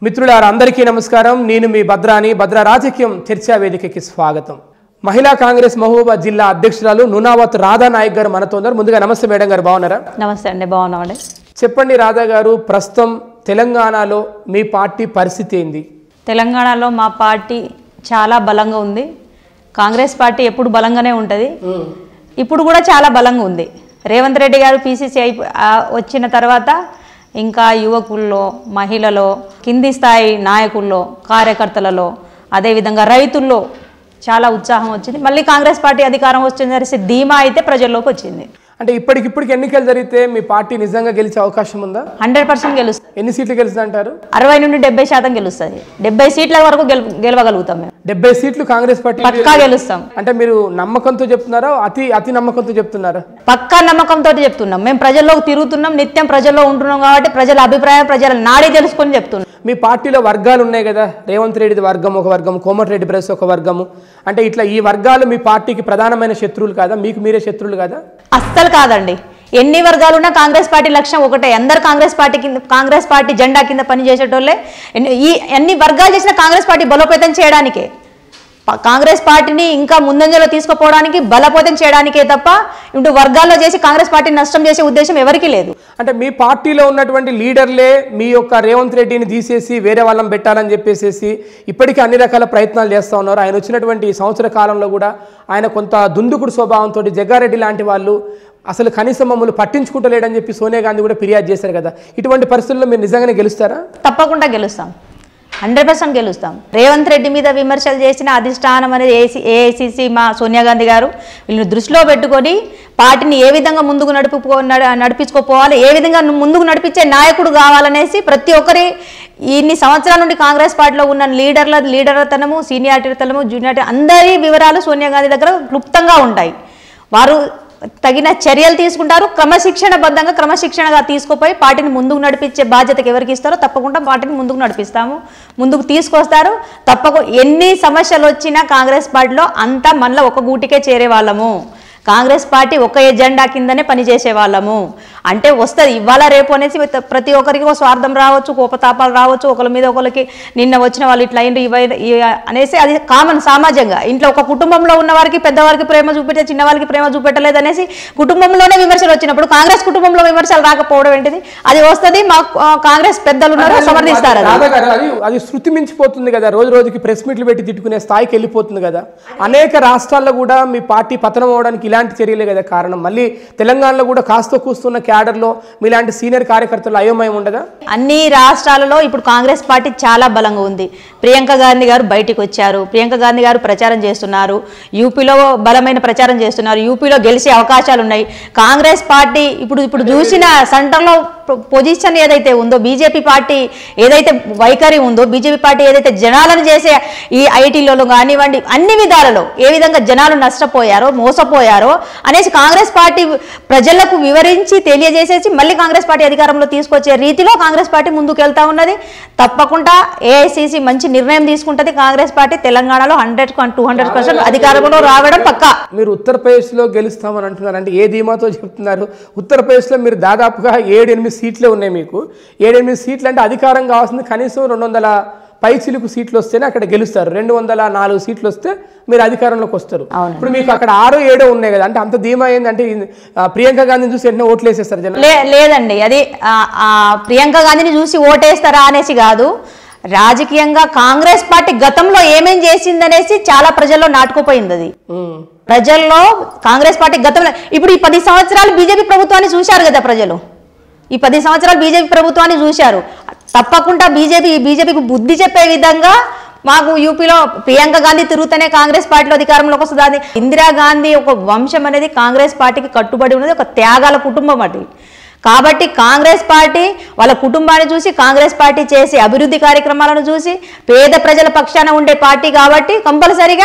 మిత్రులారా అందరికీ నమస్కారం నేను మీ భద్రాని భద్ర రాజకీయం చర్చా వేదికకి స్వాగతం మహిళా కాంగ్రెస్ మహబూబా జిల్లా అధ్యక్షురాలు నునావత్ రాధా నాయక్ గారు మనతో ఉన్నారు ముందుగా నమస్తే మేడం గారు బాగున్నారా నమస్తే అండి బాగున్నామండి చెప్పండి రాధా గారు ప్రస్తుతం తెలంగాణలో మీ పార్టీ పరిస్థితి ఏంది తెలంగాణలో మా పార్టీ చాలా బలంగా ఉంది కాంగ్రెస్ పార్టీ ఎప్పుడు బలంగానే ఉంటుంది ఇప్పుడు కూడా చాలా బలంగా ఉంది రేవంత్ రెడ్డి గారు పీసీసీ అయి ఆ, వచ్చిన తర్వాత ఇంకా యువకుల్లో మహిళలో కింది స్థాయి నాయకుల్లో కార్యకర్తలలో అదేవిధంగా రైతుల్లో చాలా ఉత్సాహం వచ్చింది మళ్ళీ కాంగ్రెస్ పార్టీ అధికారం వచ్చిందనేసి ధీమా అయితే ప్రజల్లోకి వచ్చింది అంటే ఇప్పటికిప్పటికి ఎన్నికలు జరిగితే మీ పార్టీ నిజంగా గెలిచే అవకాశం ఉందా హండ్రెడ్ పర్సెంట్ గెలుస్తుంది ఎన్ని సీట్లు గెలుస్తుంది అంటారు అరవై నుండి డెబ్బై శాతం గెలుస్తుంది డెబ్బై సీట్ల వరకు గెలు గెలవగలుగుతాం మేము డెబ్బై సీట్లు కాంగ్రెస్ పార్టీ పక్కా గెలుస్తాం అంటే మీరు నమ్మకంతో చెప్తున్నారా అతి అతి నమ్మకంతో చెప్తున్నారా పక్కా నమ్మకంతో చెప్తున్నాం మేము ప్రజల్లోకి తిరుగుతున్నాం నిత్యం ప్రజల్లో ఉంటున్నాం కాబట్టి ప్రజల అభిప్రాయం ప్రజల నాడి తెలుసుకొని చెప్తున్నాం మీ పార్టీలో వర్గాలు ఉన్నాయి కదా రేవంత్ రెడ్డిది వర్గం ఒక వర్గం కోమటిరెడ్డి బ్రదర్స్ ఒక వర్గము అంటే ఇట్లా ఈ వర్గాలు మీ పార్టీకి ప్రధానమైన శత్రువులు కాదా మీకు మీరే శత్రువులు కాదా అస్సలు కాదండి ఎన్ని వర్గాలున్నా కాంగ్రెస్ పార్టీ లక్ష్యం ఒకటే అందరు కాంగ్రెస్ పార్టీ కింద కాంగ్రెస్ పార్టీ జెండా కింద పనిచేసేటోళ్ళే ఎన్ని- ఈ ఎన్ని వర్గాలు చేసిన కాంగ్రెస్ పార్టీ బలోపేతం చేయడానికే ప- కాంగ్రెస్ పార్టీని ఇంకా ముందంజలో తీసుకుపోవడానికి బలోపేతం చేయడానికే తప్ప ఇటు వర్గాల్లో చేసి కాంగ్రెస్ పార్టీని నష్టం చేసే ఉద్దేశం ఎవరికీ లేదు అంటే మీ పార్టీలో ఉన్నటువంటి లీడర్లే మీ యొక్క రేవంత్ రెడ్డిని తీసేసి వేరే వాళ్ళని పెట్టాలని చెప్పేసి ఇప్పటికీ అన్ని రకాల ప్రయత్నాలు చేస్తూ ఉన్నారు ఆయన వచ్చినటువంటి ఈ సంవత్సర కాలంలో కూడా ఆయన కొంత దుందుకుడు స్వభావంతో జగ్గారెడ్డి లాంటి వాళ్ళు అసలు కనీసం మమ్మల్ని పట్టించుకుంటలేడని చెప్పి సోనియా గాంధీ కూడా ఫిర్యాదు చేశారు కదా ఇటువంటి పరిస్థితుల్లో మీరు నిజంగానే గెలుస్తారా తప్పకుండా గెలుస్తాం హండ్రెడ్ పర్సెంట్ గెలుస్తాం రేవంత్ రెడ్డి మీద విమర్శలు చేసిన అధిష్టానం అనేది ఏసీ ఏఐసిసి మా సోనియా గాంధీ గారు వీళ్ళని దృష్టిలో పెట్టుకొని పార్టీని ఏ విధంగా ముందుకు నడుపుకో నడ- నడిపించుకోపోవాలి ఏ విధంగా ముందుకు నడిపించే నాయకుడు కావాలనేసి ప్రతి ఒక్కరి ఇన్ని సంవత్సరాల నుండి కాంగ్రెస్ పార్టీలో ఉన్న లీడర్ల లీడర్తనము సీనియారిటీతనము జూనియారిటీ అందరి వివరాలు సోనియా గాంధీ దగ్గర క్లుప్తంగా ఉంటాయి వారు తగిన చర్యలు తీసుకుంటారు క్రమశిక్షణబద్ధంగా క్రమశిక్షణగా తీసుకుపోయి పార్టీని ముందుకు నడిపించే బాధ్యతకి ఎవరికి ఇస్తారో తప్పకుండా పార్టీని ముందుకు నడిపిస్తాము ముందుకు తీసుకొస్తారు తప్పకుండా ఎన్ని సమస్యలు వచ్చినా కాంగ్రెస్ పార్టీలో అంతా మళ్ళీ ఒక గూటికే చేరే వాళ్ళము కాంగ్రెస్ పార్టీ ఒక ఎజెండా కిందనే పనిచేసే వాళ్ళము అంటే వస్తుంది ఇవాళ రేపు అనేసి ప్రతి ఒక్కరికి ఒక స్వార్థం రావచ్చు కోపతాపాలు రావచ్చు ఒకరి మీద ఒకరికి నిన్న వచ్చిన వాళ్ళు ఇట్లా అయింది ఇవ ఇవ- అనేసి అది కామన్ సామాజికంగా ఇంట్లో ఒక కుటుంబంలో ఉన్న వారికి పెద్దవారికి ప్రేమ చూపెట్టే చిన్న వారికి ప్రేమ చూపెట్టలేదు అనేసి కుటుంబంలోనే విమర్శలు వచ్చినప్పుడు కాంగ్రెస్ కుటుంబంలో విమర్శలు రాకపోవడం ఏంటిది అది వస్తుంది మా ఆ, కాంగ్రెస్ పెద్దలు ఉన్నారు సమర్థిస్తారు అది రాధా గారు అది అది శృతి మించిపోతుంది కదా రోజు రోజుకి ప్రెస్ మీట్లు పెట్టి తిట్టుకునే స్థాయికి వెళ్ళిపోతుంది కదా అనేక రాష్ట్రాల్లో కూడా మీ పార్టీ పతనం అవడానికి ఇలాంటి చర్యలే కదా కారణం మళ్ళీ తెలంగాణలో కూడా కాస్త కూస్తున్న క్యాడర్లో మీలాంటి సీనియర్ కార్యకర్తలు అయోమయం ఉండదా అన్ని రాష్ట్రాలలో ఇప్పుడు కాంగ్రెస్ పార్టీ చాలా బలంగా ఉంది ప్రియాంక గాంధీ గారు బయటికి వచ్చారు ప్రియాంక గాంధీ గారు ప్రచారం చేస్తున్నారు యూపీలో బలమైన ప్రచారం చేస్తున్నారు యూపీలో గెలిచే అవకాశాలు ఉన్నాయి కాంగ్రెస్ పార్టీ ఇప్పుడు ఇప్పుడు చూసిన సెంటర్లో పొజిషన్ ఏదైతే ఉందో బీజేపీ పార్టీ ఏదైతే వైఖరి ఉందో బీజేపీ పార్టీ ఏదైతే జనాలను చేసే ఈ ఐటీలలో కానివ్వండి అన్ని విధాలలో ఏ విధంగా జనాలు నష్టపోయారో మోసపోయారో అనేసి కాంగ్రెస్ పార్టీ ప్రజలకు వివరించి తెలియజేసేసి మళ్ళీ కాంగ్రెస్ పార్టీ అధికారంలో తీసుకొచ్చే రీతిలో కాంగ్రెస్ పార్టీ ముందుకు వెళ్తా ఉన్నది తప్పకుండా ఏఐసిసి మంచి నిర్ణయం తీసుకుంటుంది కాంగ్రెస్ పార్టీ తెలంగాణలో హండ్రెడ్ టూ హండ్రెడ్ పర్సెంట్ అధికారంలో రావడం పక్కా మీరు ఉత్తరప్రదేశ్లో గెలుస్తామని అంటున్నారు అంటే ఏ ధీమాతో చెప్తున్నారు ఉత్తరప్రదేశ్లో మీరు దాదాపుగా ఏడు ఎనిమిది సీట్లే ఉన్నాయి మీకు ఏడు ఎనిమిది సీట్లు అంటే అధికారం కావాల్సింది కనీసం రెండు వందల పై చిలుకు సీట్లు వస్తేనే అక్కడ గెలుస్తారు రెండు వందల నాలుగు సీట్లు వస్తే మీరు అధికారంలోకి వస్తారు అవును. ఇప్పుడు మీకు అక్కడ ఆరో ఏడో ఉన్నాయి కదా అంటే అంత ధీమా ఏంటంటే ఈ, ఆ, ప్రియాంక గాంధీని చూసి వెంటనే ఓట్లు వేసేస్తారు జనం లే లేదండి అది ఆ, ఆ, ప్రియాంక గాంధీని చూసి ఓటేస్తారా అనేసి కాదు రాజకీయంగా కాంగ్రెస్ పార్టీ గతంలో ఏమేం చేసిందనేసి చాలా ప్రజల్లో నాటుకుపోయింది అది ఉమ్. ప్రజల్లో కాంగ్రెస్ పార్టీ గతంలో ఇప్పుడు ఈ పది సంవత్సరాలు బీజేపీ ప్రభుత్వాన్ని చూశారు కదా ప్రజలు ఈ పది సంవత్సరాలు బీజేపీ ప్రభుత్వాన్ని చూశారు తప్పకుండా బీజేపీ బీజేపీకి బుద్ధి చెప్పే విధంగా మాకు యూపీలో ప్రియాంక గాంధీ తిరుగుతూనే కాంగ్రెస్ పార్టీలో అధికారంలోకి వస్తుంది అది ఇందిరాగాంధీ ఒక వంశం అనేది కాంగ్రెస్ పార్టీకి కట్టుబడి ఉన్నది ఒక త్యాగాల కుటుంబం అది కాబట్టి కాంగ్రెస్ పార్టీ వాళ్ళ కుటుంబాన్ని చూసి కాంగ్రెస్ పార్టీ చేసే అభివృద్ధి కార్యక్రమాలను చూసి పేద ప్రజల పక్షాన ఉండే పార్టీ కాబట్టి కంపల్సరిగా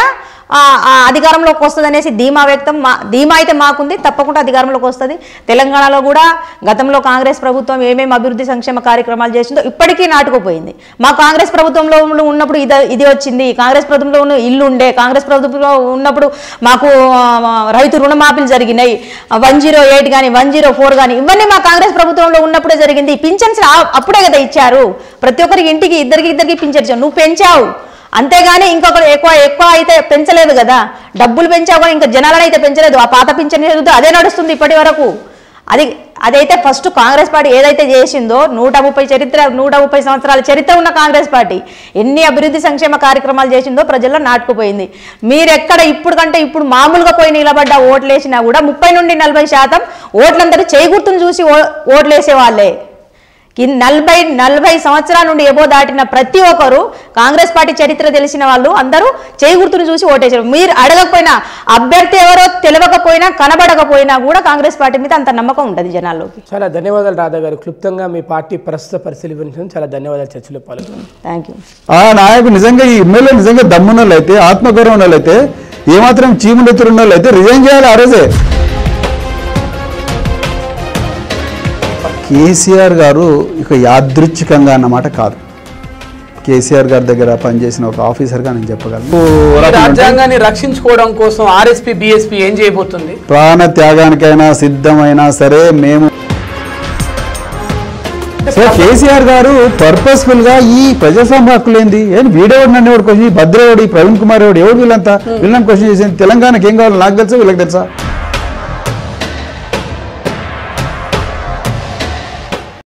ఆ, ఆ అధికారంలోకి వస్తుంది అనేసి ధీమా వ్యక్తం మా ధీమా అయితే మాకుంది తప్పకుండా అధికారంలోకి వస్తుంది తెలంగాణలో కూడా గతంలో కాంగ్రెస్ ప్రభుత్వం ఏమేమి అభివృద్ధి సంక్షేమ కార్యక్రమాలు చేసిందో ఇప్పటికీ నాటుకుపోయింది మా కాంగ్రెస్ ప్రభుత్వంలో ఉన్నప్పుడు ఇది ఇది వచ్చింది కాంగ్రెస్ ప్రభుత్వంలో ఉన్న ఇల్లు ఉండే కాంగ్రెస్ ప్రభుత్వంలో ఉన్నప్పుడు మాకు ఆ, రైతు రుణమాఫీలు జరిగినాయి వన్ జీరో ఎయిట్ కానీ వన్ జీరో ఫోర్ కానీ ఇవన్నీ మా కాంగ్రెస్ ప్రభుత్వంలో ఉన్నప్పుడే జరిగింది పింఛన్స్ ఆ- అప్పుడే కదా ఇచ్చారు ప్రతి ఒక్కరికి ఇంటికి ఇద్దరికి ఇద్దరికి పింఛన్ ఇచ్చారు నువ్వు పెంచావు అంతేగాని ఇంకొకరు ఎక్కువ ఎక్కువ అయితే పెంచలేదు కదా డబ్బులు పెంచావు కానీ ఇంకా జనాలను అయితే పెంచలేదు ఆ పాత పింఛన్ ఏదో అదే నడుస్తుంది ఇప్పటి వరకు అది అదైతే ఫస్ట్ కాంగ్రెస్ పార్టీ ఏదైతే చేసిందో నూట ముప్పై చరిత్ర నూట ముప్పై సంవత్సరాల చరిత్ర ఉన్న కాంగ్రెస్ పార్టీ ఎన్ని అభివృద్ధి సంక్షేమ కార్యక్రమాలు చేసిందో ప్రజల్లో నాటుకుపోయింది మీరెక్కడ ఇప్పుడు కంటే ఇప్పుడు మామూలుగా పోయి నిలబడ్డ ఓట్లేసినా కూడా ముప్పై నుండి నలభై శాతం ఓట్లందరూ చేకూర్తుని చూసి ఓ- ఓట్లేసే వాళ్ళే ఈ నలభై నలభై సంవత్సరాల నుండి ఎబో దాటిన ప్రతి ఒక్కరు కాంగ్రెస్ పార్టీ చరిత్ర తెలిసిన వాళ్ళు అందరూ చేయి గుర్తును చూసి ఓటేశారు మీరు అడగకపోయినా అభ్యర్థి ఎవరో తెలియకపోయినా కనబడకపోయినా కూడా కాంగ్రెస్ పార్టీ మీద అంత నమ్మకం ఉంటుంది జనాల్లోకి చాలా ధన్యవాదాలు రాధా గారు క్లుప్తంగా మీ పార్టీ ప్రస్తుత పరిస్థితి గురించి చాలా ధన్యవాదాలు చర్చలో పాల్గొన్నారు థ్యాంక్ యూ ఆ నాయకుడు నిజంగా ఈ ఎమ్మెల్యే నిజంగా దమ్మున్న అయితే ఆత్మగౌరవం ఉన్న వాళ్ళైతే ఏమాత్రం చీములెత్తులు ఉన్న వాళ్ళైతే రిజైన్ చేయాలి ఆ రోజే కేసీఆర్ గారు ఇక యాదృచ్ఛికంగా అన్నమాట కాదు కేసీఆర్ గారి దగ్గర పనిచేసిన ఒక ఆఫీసర్గా నేను చెప్పగలను ఈ రాజ్యాంగాన్ని రక్షించుకోవడం కోసం ఆర్ఎస్పీ బీఎస్పీ ఏం చేయబోతుంది ప్రాణ త్యాగానికైనా సిద్ధమైనా సరే మేము సో కేసీఆర్ గారు పర్పస్ఫుల్ గా ఈ ప్రజాస్వామ్య హక్కులు ఏంది ఏంటి వీడేవాడు నన్ను ఎవడు క్వశ్చన్ భద్రేవాడు ఈ ప్రవీణ్ కుమార్ ఎవడు ఎవడు వీళ్ళంతా వీళ్ళని క్వశ్చన్ చేసింది తెలంగాణకి ఏం కావాలో నాకు తెలుసా వీళ్ళకి తెలుసా